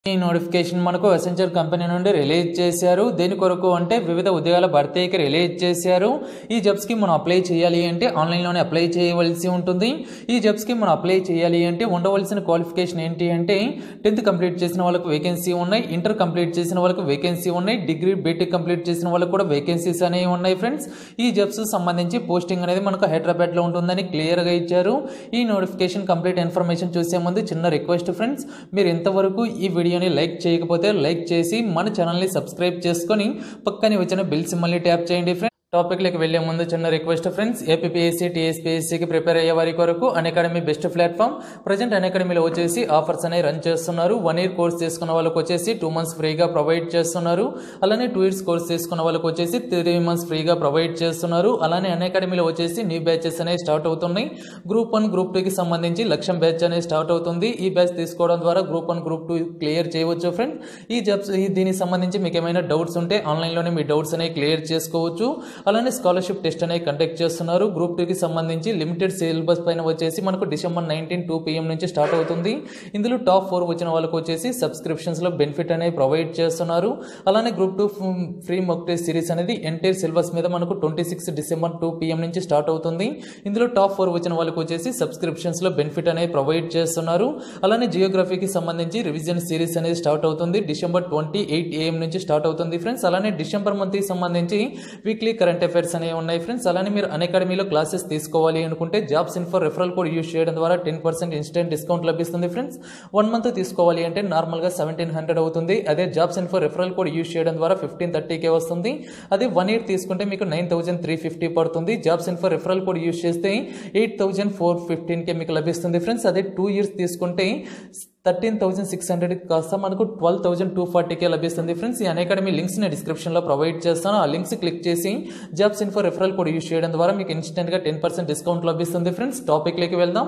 ఈ నోటిఫికేషన్ మనకు Accenture company నుండి రిలీజ్ చేశారు దేని కొరకు అంటే వివిధ ఉద్యోగాల భర్తీకి రిలీజ్ చేశారు ఈ జాబ్స్కి మనం అప్లై చేయాలి అంటే ఆన్లైన్లోనే అప్లై చేయవలసి ఉంటుంది ఈ జాబ్స్కి మనం అప్లై చేయాలి అంటే ఉండవలసిన క్వాలిఫికేషన్ ఏంటి అంటే టెన్త్ కంప్లీట్ చేసిన వాళ్ళకు వేకెన్సీ ఉన్నాయి ఇంటర్ కంప్లీట్ చేసిన వాళ్ళకు వేకెన్సీ ఉన్నాయి డిగ్రీ బీటెక్ కంప్లీట్ చేసిన వాళ్ళకు కూడా వేకెన్సీస్ అనేవి ఉన్నాయి ఫ్రెండ్స్ ఈ జాబ్స్ సంబంధించి పోస్టింగ్ అనేది మనకు హైదరాబాద్లో ఉంటుందని క్లియర్గా ఇచ్చారు ఈ నోటిఫికేషన్ కంప్లీట్ ఇన్ఫర్మేషన్ చూసే ముందు చిన్న రిక్వెస్ట్ ఫ్రెండ్స్ మీరు ఇంతవరకు ఈ వీడియోని లైక్ చేయకపోతే లైక్ చేసి మన ఛానల్ని సబ్స్క్రైబ్ చేసుకొని పక్కనే వచ్చిన బిల్ సింబల్ని ట్యాప్ చేయండి ఫ్రెండ్స్ టాపిక్లోకి వెళ్లే ముందు చిన్న రిక్వెస్ట్ ఫ్రెండ్స్ ఏపీఎస్సీ టీఎస్పీఎస్సీకి ప్రిపేర్ అయ్యే వారి కొరకు అకాడమీ బెస్ట్ ప్లాట్ఫామ్ ప్రజెంట్ అకాడమీలో వచ్చేసి ఆఫర్స్ అనేవి రన్ చేస్తున్నారు వన్ ఇయర్ కోర్స్ తీసుకున్న వాళ్ళకి వచ్చేసి టూ మంత్స్ ఫ్రీగా ప్రొవైడ్ చేస్తున్నారు అలానే టూ ఇయర్స్ కోర్స్ తీసుకున్న వాళ్ళకి వచ్చేసి త్రీ మంత్స్ ఫ్రీగా ప్రొవైడ్ చేస్తున్నారు అలానే అకాడమీలో వచ్చేసి న్యూ బ్యాచెస్ అనేవి స్టార్ట్ అవుతున్నాయి గ్రూప్ వన్ గ్రూప్ టూకి సంబంధించి లక్ష్యం బ్యాచ్ అనేది స్టార్ట్ అవుతుంది ఈ బ్యాచ్ తీసుకోవడం ద్వారా group one group two clear చేయవచ్చు ఫ్రెండ్ ఈ జాబ్స్ ఈ దీనికి సంబంధించి మీకు ఏమైనా డౌట్స్ ఉంటే ఆన్లైన్లోనే మీ డౌట్స్ అనేవి క్లియర్ చేసుకోవచ్చు అలానే స్కాలర్షిప్ టెస్ట్ అనేది కండక్ట్ చేస్తున్నారు గ్రూప్ టూకి సంబంధించి లిమిటెడ్ సిలబస్ పైన వచ్చేసి మనకు డిసెంబర్ నైన్టీన్ టూ పిఎం నుంచి స్టార్ట్ అవుతుంది ఇందులో టాప్ ఫోర్ వచ్చిన వాళ్ళకి వచ్చేసి సబ్స్క్రిప్షన్స్లో బెనిఫిట్ అనేది ప్రొవైడ్ చేస్తున్నారు అలానే group two free mock test series అనేది ఎంటైర్ సిలబస్ మీద మనకు twenty six December two PM నుంచి స్టార్ట్ అవుతుంది ఇందులో టాప్ ఫోర్ వచ్చిన వాళ్ళకి వచ్చేసి సబ్స్క్రిప్షన్స్లో బెనిఫిట్ అనేది ప్రొవైడ్ చేస్తున్నారు అలానే జియోగ్రఫీకి సంబంధించి రివిజన్ సిరీస్ అనేది స్టార్ట్ అవుతుంది డిసెంబర్ ట్వంటీ ఎయిట్ ఏఎం నుంచి స్టార్ట్ అవుతుంది ఫ్రెండ్స్ అలానే డిసెంబర్ మంత్కి సంబంధించి వీక్లీ కరెంట్ అఫైర్స్ అనేవి ఉన్నాయి ఫ్రెండ్స్ అలానే మీరు అకాడమీలో క్లాసెస్ తీసుకోవాలి అనుకుంటే jobs info referral code use చేయడం ద్వారా టెన్ పర్సెంట్ ఇన్స్టెంట్ డిస్కౌంట్ లభిస్తుంది ఫ్రెండ్స్ వన్ మంత్ తీసుకోవాలి అంటే నార్మల్గా సెవెంటీన్ హండ్రెడ్ అవుతుంది అదే jobs info referral code use చేయడం ద్వారా ఫిఫ్టీన్ థర్టీకే వస్తుంది అదే వన్ ఇయర్ తీసుకుంటే మీకు నైన్ థౌసండ్ త్రీ ఫిఫ్టీ పడుతుంది jobs info referral code use చేస్తే ఎయిట్ థౌసండ్ ఫోర్ ఫిఫ్టీన్కే మీకు లభిస్తుంది ఫ్రెండ్స్ అదే టూ ఇయర్స్ తీసుకుంటే థర్టీన్ థౌసండ్ సిక్స్ హండ్రెడ్ కాస్త మనకు ట్వెల్వ్ థౌసండ్ టూ ఫార్టీకే లభిస్తుంది ఫ్రెండ్స్ ఈ అకాడమీ లింక్స్ని డిస్క్రిప్షన్లో ప్రొవైడ్ చేస్తాను ఆ లింక్స్ క్లిక్ చేసి jobs info referral code use చేయడం ద్వారా మీకు ఇన్స్టెంట్గా టెన్ పర్సెంట్ డిస్కౌంట్ లభిస్తుంది ఫ్రెండ్స్ టాపిక్లోకి వెళ్దాం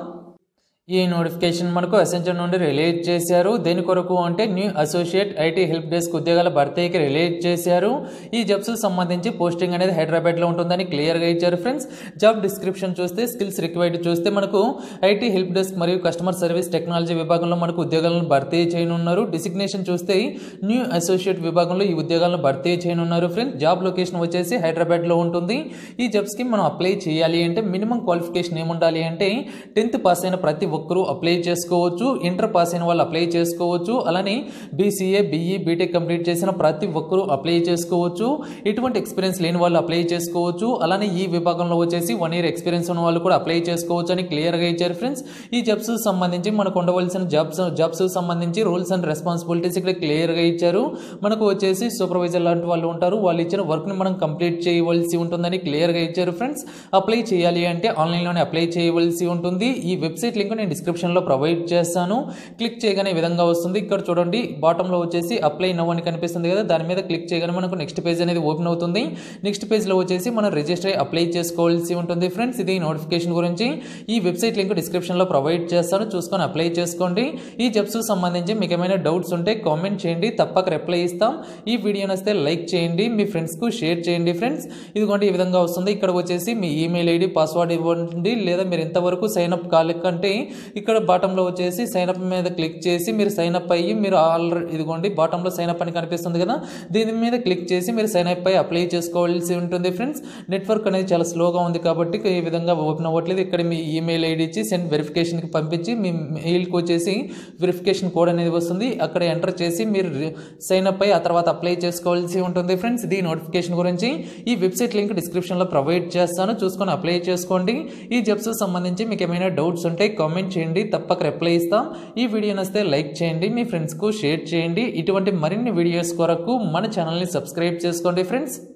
ఈ నోటిఫికేషన్ మనకు అసెంచర్ నుండి రిలీజ్ చేశారు దేని కొరకు అంటే new associate IT help desk ఉద్యోగాల భర్తీకి రిలీజ్ చేశారు ఈ జాబ్స్ సంబంధించి పోస్టింగ్ అనేది హైదరాబాద్లో ఉంటుందని క్లియర్గా ఇచ్చారు ఫ్రెండ్స్ జాబ్ డిస్క్రిప్షన్ చూస్తే స్కిల్స్ రిక్వైర్డ్ చూస్తే మనకు ఐటీ హెల్ప్ డెస్క్ మరియు కస్టమర్ సర్వీస్ టెక్నాలజీ విభాగంలో మనకు ఉద్యోగాలను భర్తీ చేయనున్నారు డిసిగ్నేషన్ చూస్తే న్యూ అసోసియేట్ విభాగంలో ఈ ఉద్యోగాలను భర్తీ చేయనున్నారు ఫ్రెండ్స్ జాబ్ లొకేషన్ వచ్చేసి హైదరాబాద్లో ఉంటుంది ఈ జాబ్స్కి మనం అప్లై చేయాలి అంటే మినిమం క్వాలిఫికేషన్ ఏముండాలి అంటే టెన్త్ పాస్ అయిన ప్రతి ఒక్కరూ అప్లై చేసుకోవచ్చు ఇంటర్ పాస్ అయిన వాళ్ళు అప్లై చేసుకోవచ్చు అలానే బీసీఏ బీఈ బీటెక్ కంప్లీట్ చేసిన ప్రతి ఒక్కరూ అప్లై చేసుకోవచ్చు ఎటువంటి ఎక్స్పీరియన్స్ లేని వాళ్ళు అప్లై చేసుకోవచ్చు అలానే ఈ విభాగంలో వచ్చేసి వన్ ఇయర్ ఎక్స్పీరియన్స్ ఉన్న వాళ్ళు కూడా అప్లై చేసుకోవచ్చు అని క్లియర్గా ఇచ్చారు ఫ్రెండ్స్ ఈ జాబ్స్ సంబంధించి మనకు ఉండవలసిన జాబ్స్ జాబ్స్ సంబంధించి రూల్స్ అండ్ రెస్పాన్సిబిలిటీస్ ఇక్కడ క్లియర్గా ఇచ్చారు మనకు వచ్చేసి సూపర్వైజర్ లాంటి వాళ్ళు ఉంటారు వాళ్ళు ఇచ్చిన వర్క్ని మనం కంప్లీట్ చేయవలసి ఉంటుందని క్లియర్గా ఇచ్చారు ఫ్రెండ్స్ అప్లై చేయాలి అంటే ఆన్లైన్లోనే అప్లై చేయవలసి ఉంటుంది ఈ వెబ్సైట్ లింక్ నేను డిస్క్రిప్షన్లో ప్రొవైడ్ చేస్తాను క్లిక్ చేయగానే ఈ విధంగా వస్తుంది ఇక్కడ చూడండి బాటంలో వచ్చేసి అప్లై నవ్ అని కనిపిస్తుంది కదా దాని మీద క్లిక్ చేయగానే మనకు నెక్స్ట్ పేజ్ అనేది ఓపెన్ అవుతుంది నెక్స్ట్ పేజ్లో వచ్చేసి మనం రిజిస్టర్ అయ్యి అప్లై చేసుకోవాల్సి ఉంటుంది ఫ్రెండ్స్ ఇది నోటిఫికేషన్ గురించి ఈ వెబ్సైట్ లింక్ డిస్క్రిప్షన్లో ప్రొవైడ్ చేస్తాను చూసుకొని అప్లై చేసుకోండి ఈ జబ్స్ సంబంధించి మీకు ఏమైనా డౌట్స్ ఉంటే కామెంట్ చేయండి తప్పక రిప్లై ఇస్తాం ఈ వీడియో నస్తే లైక్ చేయండి మీ ఫ్రెండ్స్కు షేర్ చేయండి ఫ్రెండ్స్ ఇదిగోండి ఈ విధంగా వస్తుంది ఇక్కడ వచ్చేసి మీ ఈమెయిల్ ఐడి పాస్వర్డ్ ఇవ్వండి లేదా మీరు ఎంతవరకు సైన్ అప్ కాలేకంటే ఇక్కడ బాటంలో వచ్చేసి సైన్ అప్ మీద క్లిక్ చేసి మీరు సైన్ అప్ అయ్యి మీరు ఆల్రెడీ ఇదిగోండి బాటంలో సైన్ అప్ అని కనిపిస్తుంది కదా దీని మీద క్లిక్ చేసి మీరు సైన్ అప్ అయ్యి అప్లై చేసుకోవాల్సి ఉంటుంది ఫ్రెండ్స్ నెట్వర్క్ అనేది చాలా స్లోగా ఉంది కాబట్టి ఈ విధంగా ఓపెన్ అవ్వట్లేదు ఇక్కడ మీ ఈమెయిల్ ఐడి ఇచ్చి సెండ్ వెరిఫికేషన్కి పంపించి మీ మెయిల్కి వచ్చేసి వెరిఫికేషన్ కోడ్ అనేది వస్తుంది అక్కడ ఎంటర్ చేసి మీరు సైన్ అప్ అయ్యి ఆ తర్వాత అప్లై చేసుకోవాల్సి ఉంటుంది ఫ్రెండ్స్ ఈ నోటిఫికేషన్ గురించి ఈ వెబ్సైట్ లింక్ డిస్క్రిప్షన్లో ప్రొవైడ్ చేస్తాను చూసుకొని అప్లై చేసుకోండి ఈ జబ్స్ సంబంధించి మీకు ఏమైనా డౌట్స్ ఉంటే కామెంట్ చేయండి తప్పక రిప్లై ఇస్తాం ఈ వీడియో నస్తే లైక్ చేయండి మీ ఫ్రెండ్స్కు షేర్ చేయండి ఇటువంటి మరిన్ని వీడియోస్ కొరకు మన ఛానల్ని సబ్స్క్రైబ్ చేసుకోండి ఫ్రెండ్స్